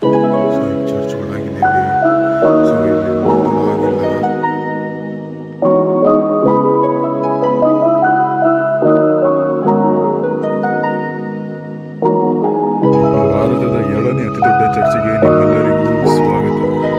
so ಈ church ಒಳಗಿದ್ದೀವಿ so ಇಲ್ಲಿ ನೋಡೋವಾಗಿಲ್ಲ ಭಾರತದ ಏಳನೇ ಅತಿ ದೊಡ್ಡ ಚರ್ಚಿಗೆ ನಿಮ್ಮೆಲ್ಲರಿಗೂ ಸ್ವಾಗತ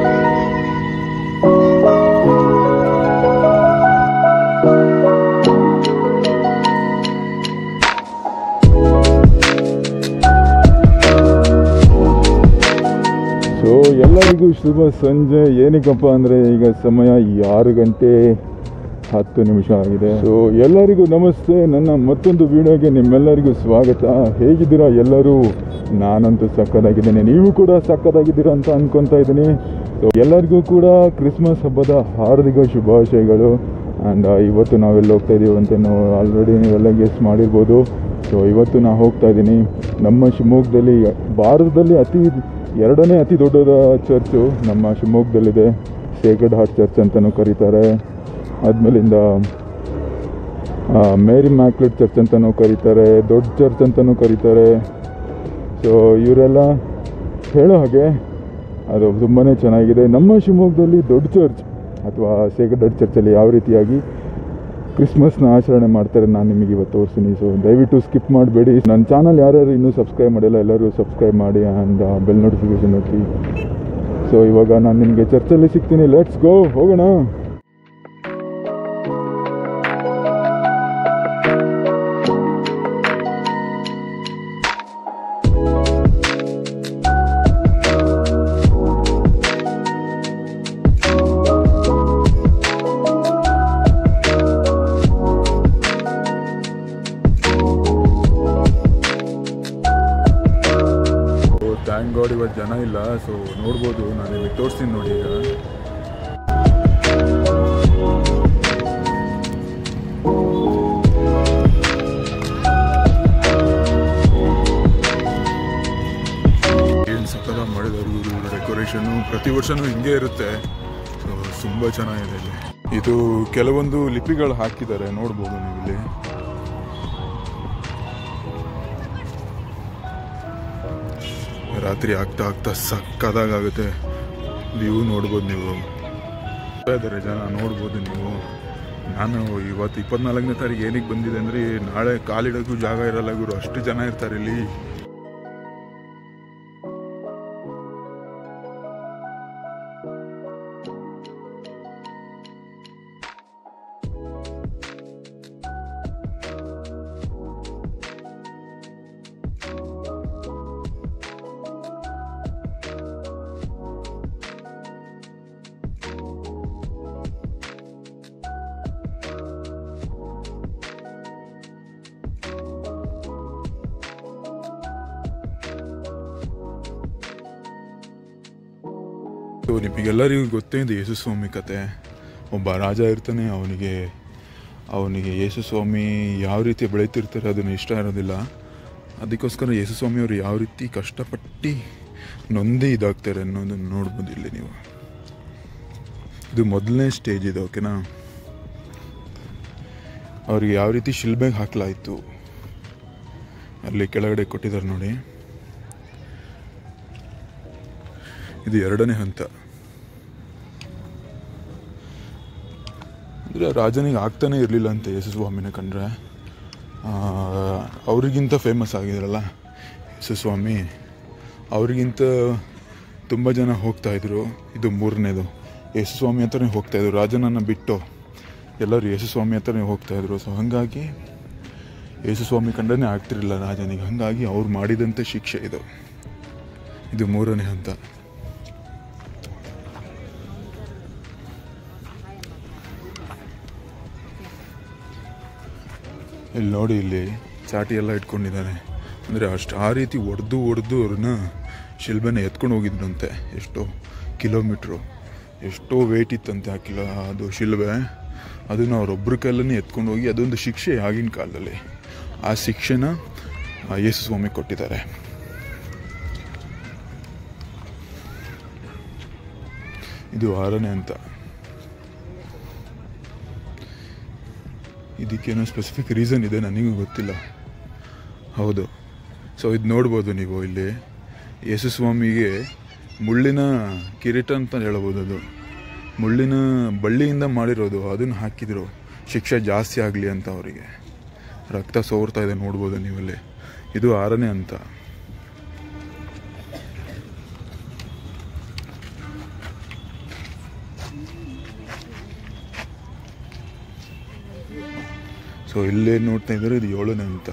ಸೊ ಎಲ್ಲರಿಗೂ ಶುಭ ಸಂಜೆ ಏನಕ್ಕಪ್ಪ ಅಂದರೆ ಈಗ ಸಮಯ ಈ ಆರು ಗಂಟೆ ಹತ್ತು ನಿಮಿಷ ಆಗಿದೆ ಸೊ ಎಲ್ಲರಿಗೂ ನಮಸ್ತೆ ನನ್ನ ಮತ್ತೊಂದು ವಿಡಿಯೋಗೆ ನಿಮ್ಮೆಲ್ಲರಿಗೂ ಸ್ವಾಗತ ಹೇಗಿದ್ದೀರಾ ಎಲ್ಲರೂ ನಾನಂತೂ ಸಕ್ಕತ್ತಾಗಿದ್ದೇನೆ ನೀವು ಕೂಡ ಸಕ್ಕತ್ತಾಗಿದ್ದೀರಾ ಅಂತ ಅನ್ಕೊತಾ ಇದ್ದೀನಿ ಸೊ ಎಲ್ಲರಿಗೂ ಕೂಡ ಕ್ರಿಸ್ಮಸ್ ಹಬ್ಬದ ಹಾರ್ದಿಕ ಶುಭಾಶಯಗಳು ಆ್ಯಂಡ್ ಇವತ್ತು ನಾವೆಲ್ಲ ಹೋಗ್ತಾ ಇದ್ದೀವಿ ಅಂತ ನಾವು ಆಲ್ರೆಡಿ ನೀವೆಲ್ಲ ಗೆಸ್ ಮಾಡಿರ್ಬೋದು ಸೊ ಇವತ್ತು ನಾನು ಹೋಗ್ತಾ ಇದ್ದೀನಿ ನಮ್ಮ ಶಿವಮೊಗ್ಗದಲ್ಲಿ ಭಾರತದಲ್ಲಿ ಅತಿ ಎರಡನೇ ಅತಿ ದೊಡ್ಡದ ಚರ್ಚು ನಮ್ಮ ಶಿವಮೊಗ್ಗದಲ್ಲಿದೆ ಸೇಕ್ರೆಡ್ ಹಾರ್ಟ್ ಚರ್ಚ್ ಅಂತಲೂ ಕರೀತಾರೆ ಆದಮೇಲಿಂದ ಮೇರಿ ಮ್ಯಾಕ್ಲೆಟ್ ಚರ್ಚ್ ಅಂತಲೂ ಕರೀತಾರೆ ದೊಡ್ಡ ಚರ್ಚ್ ಅಂತಲೂ ಕರೀತಾರೆ ಸೊ ಇವರೆಲ್ಲ ಹೇಳೋ ಹಾಗೆ ಅದು ತುಂಬಾ ಚೆನ್ನಾಗಿದೆ ನಮ್ಮ ಶಿವಮೊಗ್ಗದಲ್ಲಿ ದೊಡ್ಡ ಚರ್ಚ್ ಅಥವಾ ಸೇಕ್ರೆಡ್ ಚರ್ಚಲ್ಲಿ ಯಾವ ರೀತಿಯಾಗಿ ಕ್ರಿಸ್ಮಸ್ನ ಆಚರಣೆ ಮಾಡ್ತಾರೆ ನಾನು ನಿಮಗೆ ಇವತ್ತು ತೋರಿಸ್ತೀನಿ ಸೊ ದಯವಿಟ್ಟು ಸ್ಕಿಪ್ ಮಾಡಬೇಡಿ ನನ್ನ ಚಾನಲ್ ಯಾರ್ಯಾರು ಇನ್ನೂ ಸಬ್ಸ್ಕ್ರೈಬ್ ಮಾಡಿಲ್ಲ ಎಲ್ಲರೂ ಸಬ್ಸ್ಕ್ರೈಬ್ ಮಾಡಿ ಆ್ಯಂಡ್ ಬೆಲ್ ನೋಟಿಫಿಕೇಶನ್ ಒತ್ತಿ ಸೊ ಇವಾಗ ನಾನು ನಿಮಗೆ ಚರ್ಚಲ್ಲಿ ಸಿಗ್ತೀನಿ ಲೆಟ್ಸ್ ಗೋ ಹೋಗೋಣ ಸೊ ಥ್ಯಾಂಕ್ ಗಾಡ್ ಇವತ್ತು ಜನ ಇಲ್ಲ ಸೊ ನೋಡ್ಬೋದು ನಾನು ನಿಮಗೆ ತೋರಿಸ್ತೀನಿ ನೋಡಿ ಈಗ ಏನು ಸಕ್ಕದ ಮಾಡಿದ್ದಾರೆ ಇವರು ಡೆಕೋರೇಷನ್ನು ಪ್ರತಿ ವರ್ಷನೂ ಹಿಂಗೆ ಇರುತ್ತೆ ಸೊ ತುಂಬ ಚೆನ್ನಾಗಿದೆ ಇಲ್ಲಿ ಇದು ಕೆಲವೊಂದು ಲಿಪಿಗಳು ಹಾಕಿದ್ದಾರೆ ನೋಡ್ಬೋದು ನೀವು ಇಲ್ಲಿ ರಾತ್ರಿ ಆಗ್ತಾ ಆಗ್ತಾ ಸಕ್ಕದಾಗುತ್ತೆ ವ್ಯೂ ನೋಡ್ಬೋದು ನೀವು ಇದ್ದಾರೆ ಜನ ನೋಡ್ಬೋದು ನೀವು ನಾನು ಇವತ್ತು ಇಪ್ಪತ್ನಾಲ್ಕನೇ ತಾರೀಕು ಏನಕ್ಕೆ ಬಂದಿದೆ ಅಂದರೆ ನಾಳೆ ಕಾಲಿಡೋಕ್ಕೂ ಜಾಗ ಇರಲ್ಲ ಗುರು ಅಷ್ಟು ಜನ ಇರ್ತಾರೆ ಇಲ್ಲಿ ಸೊ ನಿಮಗೆಲ್ಲರಿಗೂ ಗೊತ್ತೇ ಇದೆ ಯೇಸು ಸ್ವಾಮಿ ಕತೆ ಒಬ್ಬ ರಾಜ ಇರ್ತಾನೆ ಅವನಿಗೆ ಅವನಿಗೆ ಯೇಸು ಸ್ವಾಮಿ ಯಾವ ರೀತಿ ಬೆಳೀತಿರ್ತಾರೆ ಅದನ್ನು ಇಷ್ಟ ಇರೋದಿಲ್ಲ ಅದಕ್ಕೋಸ್ಕರ ಯೇಸು ಸ್ವಾಮಿ ಅವರು ಯಾವ ರೀತಿ ಕಷ್ಟಪಟ್ಟು ನೊಂದೇ ಇದಾಗ್ತಾರೆ ಅನ್ನೋದನ್ನು ನೋಡ್ಬೋದು ಇಲ್ಲಿ ನೀವು ಇದು ಮೊದಲನೇ ಸ್ಟೇಜ್ ಇದು ಓಕೆನಾ ಅವ್ರಿಗೆ ಯಾವ ರೀತಿ ಶಿಲ್ಬೆಗೆ ಹಾಕಲಾಯಿತು ಅಲ್ಲಿ ಕೆಳಗಡೆ ಕೊಟ್ಟಿದ್ದಾರೆ ನೋಡಿ ಇದು ಎರಡನೇ ಹಂತ ಅಂದರೆ ರಾಜನಿಗೆ ಆಗ್ತಾನೆ ಇರಲಿಲ್ಲ ಅಂತ ಯೇಸು ಸ್ವಾಮಿನ ಕಂಡ್ರೆ ಆ, ಅವರಿಗಿಂತ ಫೇಮಸ್ ಆಗಿದ್ರಲ್ಲ ಯೇಸು ಸ್ವಾಮಿ ಅವರಿಗಿಂತ ತುಂಬ ಜನ ಹೋಗ್ತಾ ಇದ್ರು ಇದು ಮೂರನೇದು ಯೇಸು ಸ್ವಾಮಿ ಹತ್ರನೇ ಹೋಗ್ತಾ ಇದ್ರು ರಾಜನನ್ನು ಬಿಟ್ಟು ಎಲ್ಲರೂ ಯೇಸು ಸ್ವಾಮಿ ಹತ್ರನೇ ಹೋಗ್ತಾ ಇದ್ರು ಸೊ ಹಾಗಾಗಿ ಯೇಸು ಸ್ವಾಮಿ ಕಂಡನೇ ಆಗ್ತಿರಲಿಲ್ಲ ರಾಜನಿಗೆ ಹಾಗಾಗಿ ಅವ್ರು ಮಾಡಿದಂಥ ಶಿಕ್ಷೆ ಇದು ಇದು ಮೂರನೇ ಹಂತ ಇಲ್ಲಿ ನೋಡಿ ಇಲ್ಲಿ ಚಾಟಿ ಎಲ್ಲ ಇಟ್ಕೊಂಡಿದ್ದಾನೆ ಅಂದರೆ ಅಷ್ಟು ಆ ರೀತಿ ಒಡೆದು ಒಡೆದು ಅವ್ರನ್ನ ಶಿಲ್ಬೆನ ಎತ್ಕೊಂಡು ಹೋಗಿದ್ರಂತೆ ಎಷ್ಟೋ ಕಿಲೋಮೀಟ್ರು ಎಷ್ಟೋ ವೇಟ್ ಇತ್ತಂತೆ ಆ ಕಿಲೋ ಅದು ಶಿಲ್ಬೆ ಅದನ್ನು ಅವರೊಬ್ಬರ ಕೈಲೇ ಎತ್ಕೊಂಡು ಹೋಗಿ ಅದೊಂದು ಶಿಕ್ಷೆ ಆಗಿನ ಕಾಲದಲ್ಲಿ ಆ ಶಿಕ್ಷೆನ ಆ ಯೇಸು ಸ್ವಾಮಿ ಕೊಟ್ಟಿದ್ದಾರೆ ಇದು ಆರನೇ ಅಂತ ಇದಕ್ಕೇನೋ ಸ್ಪೆಸಿಫಿಕ್ ರೀಸನ್ ಇದೆ ನನಗೂ ಗೊತ್ತಿಲ್ಲ ಹೌದು ಸೊ ಇದು ನೋಡ್ಬೋದು ನೀವು ಇಲ್ಲಿ ಯೇಸು ಸ್ವಾಮಿಗೆ ಮುಳ್ಳಿನ ಕಿರೀಟ ಅಂತ ಹೇಳ್ಬೋದು ಅದು ಮುಳ್ಳಿನ ಬಳ್ಳಿಯಿಂದ ಮಾಡಿರೋದು ಅದನ್ನು ಹಾಕಿದ್ರು ಶಿಕ್ಷೆ ಜಾಸ್ತಿ ಆಗಲಿ ಅಂತ ಅವರಿಗೆ ರಕ್ತ ಸೋರ್ತಾ ಇದೆ ನೋಡ್ಬೋದು ನೀವಲ್ಲಿ ಇದು ಆರನೇ ಅಂತ ಸೊ ಇಲ್ಲೇ ನೋಡ್ತಾ ಇದ್ದಾರೆ ಇದು ಏಳನೇ ಅಂತ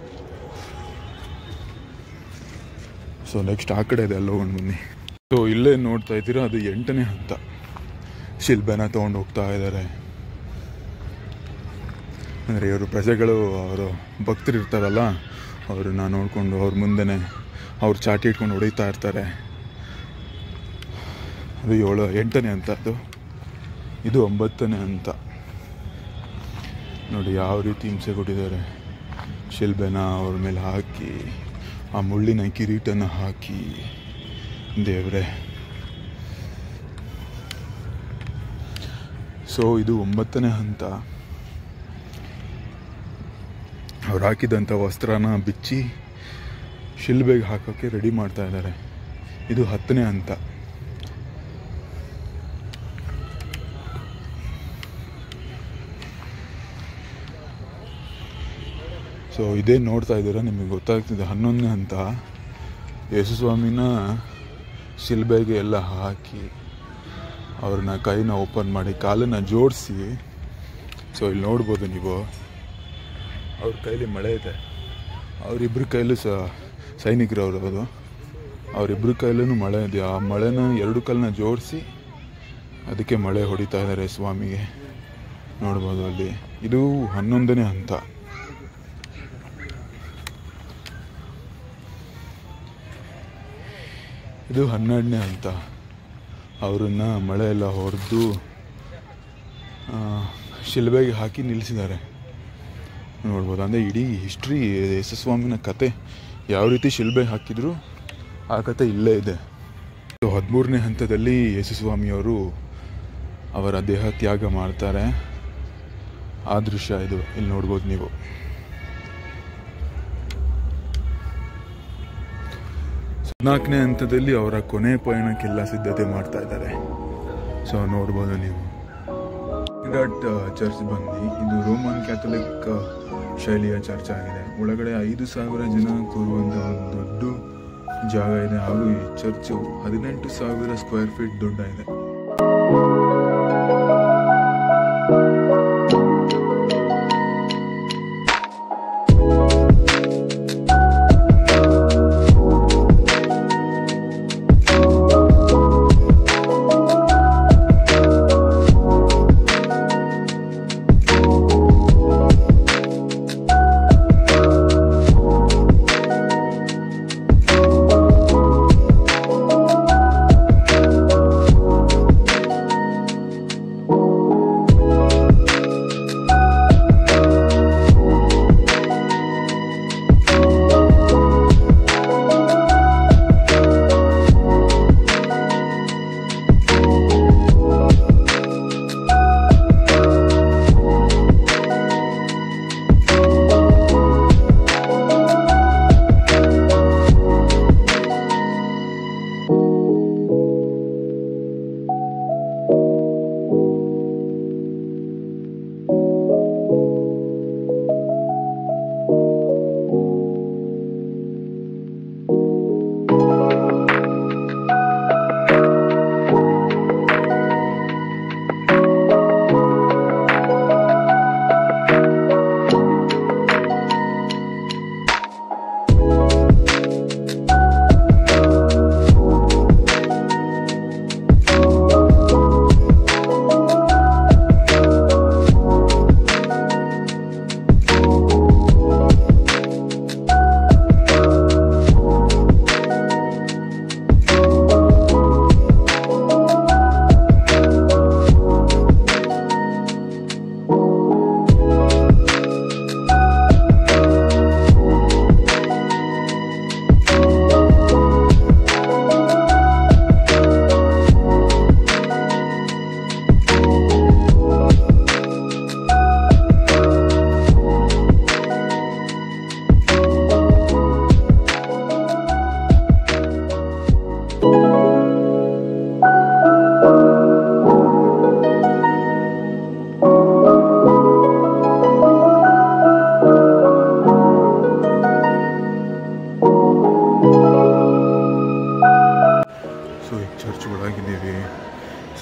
ಸೊ ನೆಕ್ಸ್ಟ್ ಆ ಕಡೆ ಇದೆ ಅಲ್ಲಿ ಹೋಗೊಂಡು ಬನ್ನಿ ಸೊ ಇಲ್ಲೇ ನೋಡ್ತಾ ಇದ್ದೀರಾ ಅದು ಎಂಟನೇ ಹಂತ ಶಿಲ್ಬೆನ ತೊಗೊಂಡು ಹೋಗ್ತಾ ಇದ್ದಾರೆ ಅಂದರೆ ಇವರು ಪ್ರಜೆಗಳು ಅವರು ಭಕ್ತರು ಇರ್ತಾರಲ್ಲ ಅವ್ರನ್ನ ನೋಡಿಕೊಂಡು ಅವ್ರ ಮುಂದೆನೆ ಅವ್ರು ಚಾಟಿ ಇಟ್ಕೊಂಡು ಹೊಡಿತಾ ಇರ್ತಾರೆ ಅದು ಏಳು ಎಂಟನೇ ಹಂತ ಅದು ಇದು ಒಂಬತ್ತನೇ ಹಂತ ನೋಡಿ ಯಾವ ರೀತಿ ಹಿಂಸೆ ಕೊಟ್ಟಿದ್ದಾರೆ ಶಿಲ್ಬೆನ ಅವ್ರ ಮೇಲೆ ಹಾಕಿ ಆ ಮುಳ್ಳಿನ ಕಿರೀಟನ ಹಾಕಿ ದೇವ್ರೆ ಸೊ ಇದು ಒಂಬತ್ತನೇ ಹಂತ ಅವ್ರು ಹಾಕಿದಂಥ ವಸ್ತ್ರನ ಬಿಚ್ಚಿ ಶಿಲ್ಬೆಗೆ ಹಾಕೋಕ್ಕೆ ರೆಡಿ ಮಾಡ್ತಾ ಇದ್ದಾರೆ ಇದು ಹತ್ತನೇ ಹಂತ ಸೊ ಇದೇ ನೋಡ್ತಾ ಇದ್ದೀರಾ ನಿಮಗೆ ಗೊತ್ತಾಗ್ತಿದೆ ಹನ್ನೊಂದನೇ ಹಂತ ಯೇಸುಸ್ವಾಮಿನ ಶಿಲ್ಬೆಗೆ ಎಲ್ಲ ಹಾಕಿ ಅವ್ರನ್ನ ಕೈನ ಓಪನ್ ಮಾಡಿ ಕಾಲನ್ನು ಜೋಡಿಸಿ ಸೊ ಇಲ್ಲಿ ನೋಡ್ಬೋದು ನೀವು ಅವ್ರ ಕೈಲಿ ಮಳೆ ಇದೆ ಅವರಿಬ್ಬರ ಕೈಲೂ ಸಹ ಸೈನಿಕರು ಅವರು ಅದು ಅವರಿಬ್ಬರ ಕೈಲೂ ಮಳೆ ಇದೆ ಆ ಮಳೆನ ಎರಡು ಕಲ್ಲನ್ನ ಜೋಡಿಸಿ ಅದಕ್ಕೆ ಮಳೆ ಹೊಡಿತಾ ಇದ್ದಾರೆ ಸ್ವಾಮಿಗೆ ನೋಡ್ಬೋದು ಅಲ್ಲಿ ಇದು ಹನ್ನೊಂದನೇ ಹಂತ ಇದು ಹನ್ನೆರಡನೇ ಹಂತ ಅವರನ್ನು ಮಳೆ ಎಲ್ಲ ಹೊಡೆದು ಶಿಲ್ಬೆಗೆ ಹಾಕಿ ನಿಲ್ಲಿಸಿದ್ದಾರೆ ನೋಡ್ಬೋದು ಅಂದರೆ ಇಡೀ ಹಿಸ್ಟ್ರಿ ಯೇಸುಸ್ವಾಮಿನ ಕತೆ ಯಾವ ರೀತಿ ಶಿಲ್ಬೆ ಹಾಕಿದ್ರು ಆ ಕತೆ ಇಲ್ಲೇ ಇದೆ ಸೊ ಹದಿಮೂರನೇ ಹಂತದಲ್ಲಿ ಯೇಸುಸ್ವಾಮಿಯವರು ಅವರ ದೇಹ ತ್ಯಾಗ ಮಾಡ್ತಾರೆ ಆ ದೃಶ್ಯ ಇದು ಇಲ್ಲಿ ನೋಡ್ಬೋದು ನೀವು ಹದಿನಾಲ್ಕನೇ ಹಂತದಲ್ಲಿ ಅವರ ಕೊನೆ ಪಯಣಕ್ಕೆಲ್ಲ ಸಿದ್ಧತೆ ಮಾಡ್ತಾ ಇದ್ದಾರೆ ಸೊ ನೋಡ್ಬೋದು ನೀವು ವಿರಾಟ್ ಚರ್ಚ್ ಬಂದು ಇದು ರೋಮನ್ ಕ್ಯಾಥಲಿಕ್ ಶೈಲಿಯ ಚರ್ಚ್ ಆಗಿದೆ ಒಳಗಡೆ ಐದು ಸಾವಿರ ಜನ ಕೂರುವಂಥ ಒಂದು ದೊಡ್ಡ ಜಾಗ ಇದೆ ಹಾಗೂ ಈ ಚರ್ಚು ಹದಿನೆಂಟು ಸಾವಿರ ಸ್ಕ್ವೇರ್ ಫೀಟ್ ದೊಡ್ಡ ಇದೆ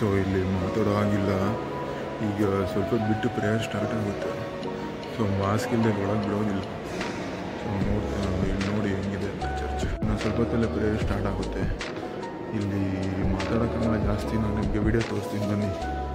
ಸೊ ಇಲ್ಲಿ ಮಾತಾಡೋ ಹಾಗಿಲ್ಲ ಈಗ ಸ್ವಲ್ಪ ಹೊತ್ತು ಬಿಟ್ಟು ಪ್ರೇಯರ್ ಸ್ಟಾರ್ಟ್ ಆಗುತ್ತೆ ಸೊ ಮಾಸ್ಕ್ ಇಲ್ಲದೆ ಒಳಗೆ ಬಿಡೋದಿಲ್ಲ ಸೊ ನೋಡ್ತಾ ಇಲ್ಲಿ ನೋಡಿ ಹೆಂಗಿದೆ ಅಂತ ಚರ್ಚ್ ಇನ್ನು ಸ್ವಲ್ಪ ಹೊತ್ತಲ್ಲೇ ಪ್ರೇಯರ್ ಸ್ಟಾರ್ಟ್ ಆಗುತ್ತೆ ಇಲ್ಲಿ ಮಾತಾಡೋಕ್ಕಾಗಲ್ಲ ಜಾಸ್ತಿ ನಾನು ನಿಮಗೆ ವಿಡಿಯೋ ತೋರಿಸ್ತೀನಿ ಬನ್ನಿ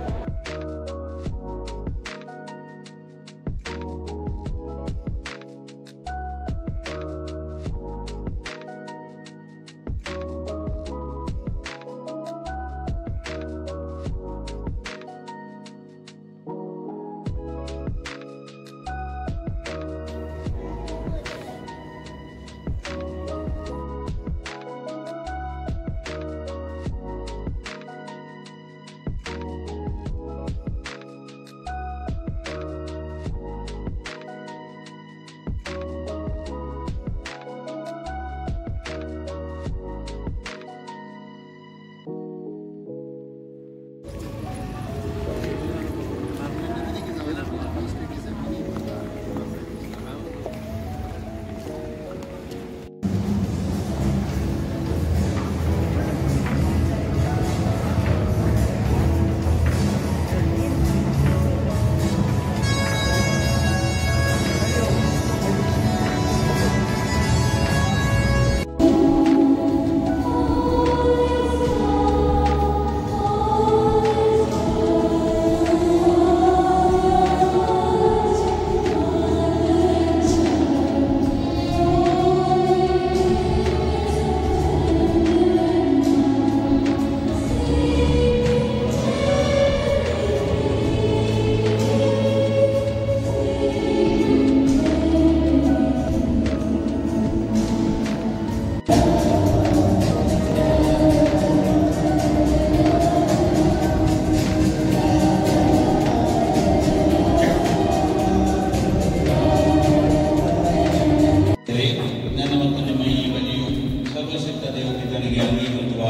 ನನ್ನ ಮತ್ತು ನಿಮ್ಮ ಈ ಬಲಿಯು ಸರ್ವಶಕ್ತ ದೇವಪಿತನಿಗೆ ಅಂಗೀಕೃತವಾದ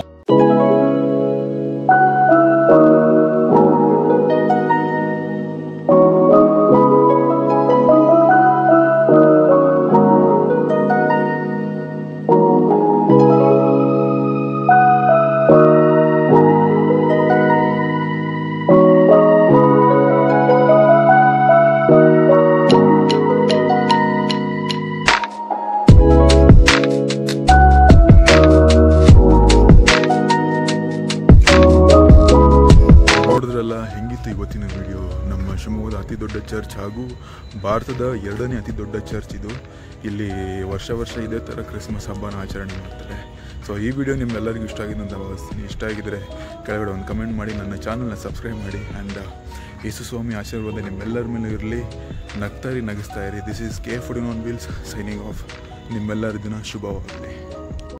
ನೋಡಿದ್ರಲ್ಲ ಹೆಂಗಿತ್ತು ಇವತ್ತಿನ ವಿಡಿಯೋ ನಮ್ಮ ಶಿವಮೊಗ್ಗದ ಅತಿ ದೊಡ್ಡ ಚರ್ಚ್ ಹಾಗೂ ಭಾರತದ ಎರಡನೇ ಅತಿ ದೊಡ್ಡ ಚರ್ಚ್ ಇದು ಇಲ್ಲಿ ವರ್ಷ ವರ್ಷ ಇದೇ ಥರ ಕ್ರಿಸ್ಮಸ್ ಹಬ್ಬನ ಆಚರಣೆ ಮಾಡ್ತಾರೆ ಸೊ ಈ ವಿಡಿಯೋ ನಿಮ್ಮೆಲ್ಲರಿಗೂ ಇಷ್ಟ ಆಗಿದೆ ಅಂತ ಭಾವಿಸ್ತೀನಿ ಇಷ್ಟ ಆಗಿದ್ರೆ ಕೆಳಗಡೆ ಒಂದು ಕಮೆಂಟ್ ಮಾಡಿ ನನ್ನ ಚಾನಲ್ನ ಸಬ್ಸ್ಕ್ರೈಬ್ ಮಾಡಿ ಆ್ಯಂಡ್ ಯೇಸು ಸ್ವಾಮಿ ಆಶೀರ್ವಾದ ನಿಮ್ಮೆಲ್ಲರ ಮೇಲೂ ಇರಲಿ ನಗ್ತಾ ಇರಿ ನಗಿಸ್ತಾ ಇರಿ this is K foodin on wheels signing off ನಿಮ್ಮೆಲ್ಲರ ದಿನ ಶುಭವಾಗಲಿ